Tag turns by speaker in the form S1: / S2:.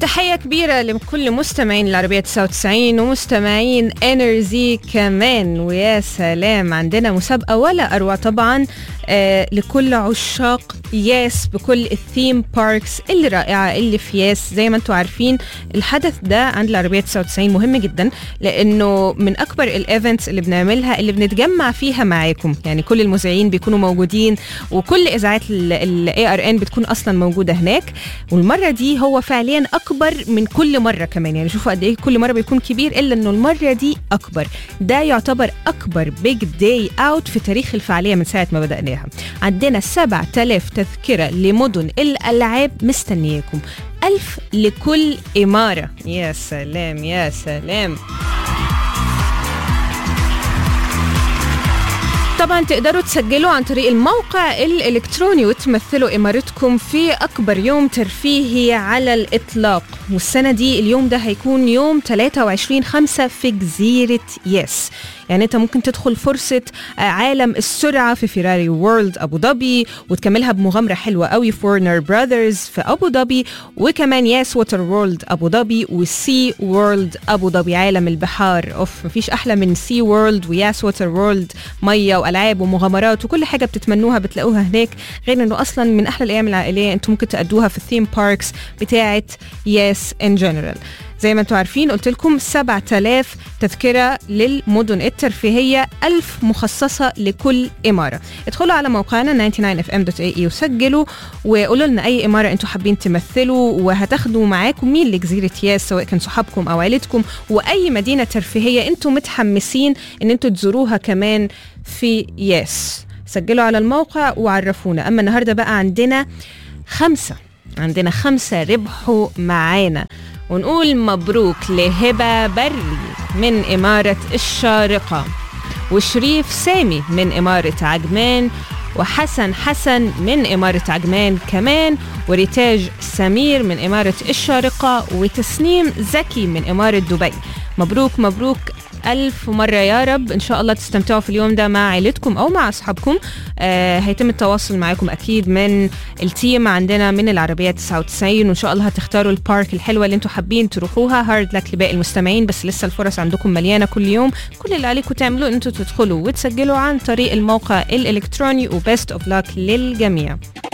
S1: تحية كبيرة لكل مستمعين العربية 99 ومستمعين انرجي كمان ويا سلام عندنا مسابقة ولا أروع طبعا آه لكل عشاق ياس بكل الثيم باركس اللي رائعة اللي في ياس زي ما انتم عارفين الحدث ده عند العربية 99 مهم جدا لأنه من أكبر الايفنتس اللي بنعملها اللي بنتجمع فيها معاكم يعني كل المذيعين بيكونوا موجودين وكل إذاعات الاي ار ان بتكون أصلا موجودة هناك والمرة دي هو فعليا أكبر من كل مرة كمان يعني شوفوا قد إيه كل مرة بيكون كبير إلا إنه المرة دي أكبر ده يعتبر أكبر بيج داي أوت في تاريخ الفعالية من ساعة ما بدأناها عندنا 7000 تذكرة لمدن الألعاب مستنياكم ألف لكل إمارة يا سلام يا سلام طبعا تقدروا تسجلوا عن طريق الموقع الإلكتروني وتمثلوا إمارتكم في أكبر يوم ترفيهي على الإطلاق والسنة دي اليوم ده هيكون يوم 23 5 في جزيرة يس يعني انت ممكن تدخل فرصة عالم السرعة في فيراري وورلد أبو ظبي وتكملها بمغامرة حلوة قوي في ورنر براذرز في أبو ظبي وكمان ياس ووتر وورلد أبو ظبي وسي وورلد أبو ظبي عالم البحار أوف مفيش أحلى من سي وورلد وياس ووتر وورلد مية وألعاب ومغامرات وكل حاجة بتتمنوها بتلاقوها هناك غير إنه أصلا من أحلى الأيام العائلية أنتم ممكن تأدوها في الثيم باركس بتاعة ياس إن جنرال زي ما انتم عارفين قلت لكم 7000 تذكرة للمدن الترفيهية 1000 مخصصة لكل إمارة ادخلوا على موقعنا 99fm.ae وسجلوا وقولوا لنا أي إمارة انتم حابين تمثلوا وهتاخدوا معاكم مين لجزيرة ياس سواء كان صحابكم أو عيلتكم وأي مدينة ترفيهية انتم متحمسين ان انتم تزوروها كمان في ياس سجلوا على الموقع وعرفونا أما النهاردة بقى عندنا خمسة عندنا خمسة ربحوا معانا ونقول مبروك لهبة بري من إمارة الشارقة وشريف سامي من إمارة عجمان وحسن حسن من إمارة عجمان كمان وريتاج سمير من إمارة الشارقة وتسنيم زكي من إمارة دبي مبروك مبروك ألف مرة يا رب إن شاء الله تستمتعوا في اليوم ده مع عائلتكم أو مع أصحابكم آه هيتم التواصل معاكم أكيد من التيم عندنا من العربية 99 وإن شاء الله هتختاروا البارك الحلوة اللي انتم حابين تروحوها هارد لك لباقي المستمعين بس لسه الفرص عندكم مليانة كل يوم كل اللي عليكم تعملوه إن انتوا تدخلوا وتسجلوا عن طريق الموقع الإلكتروني وبيست أوف لاك للجميع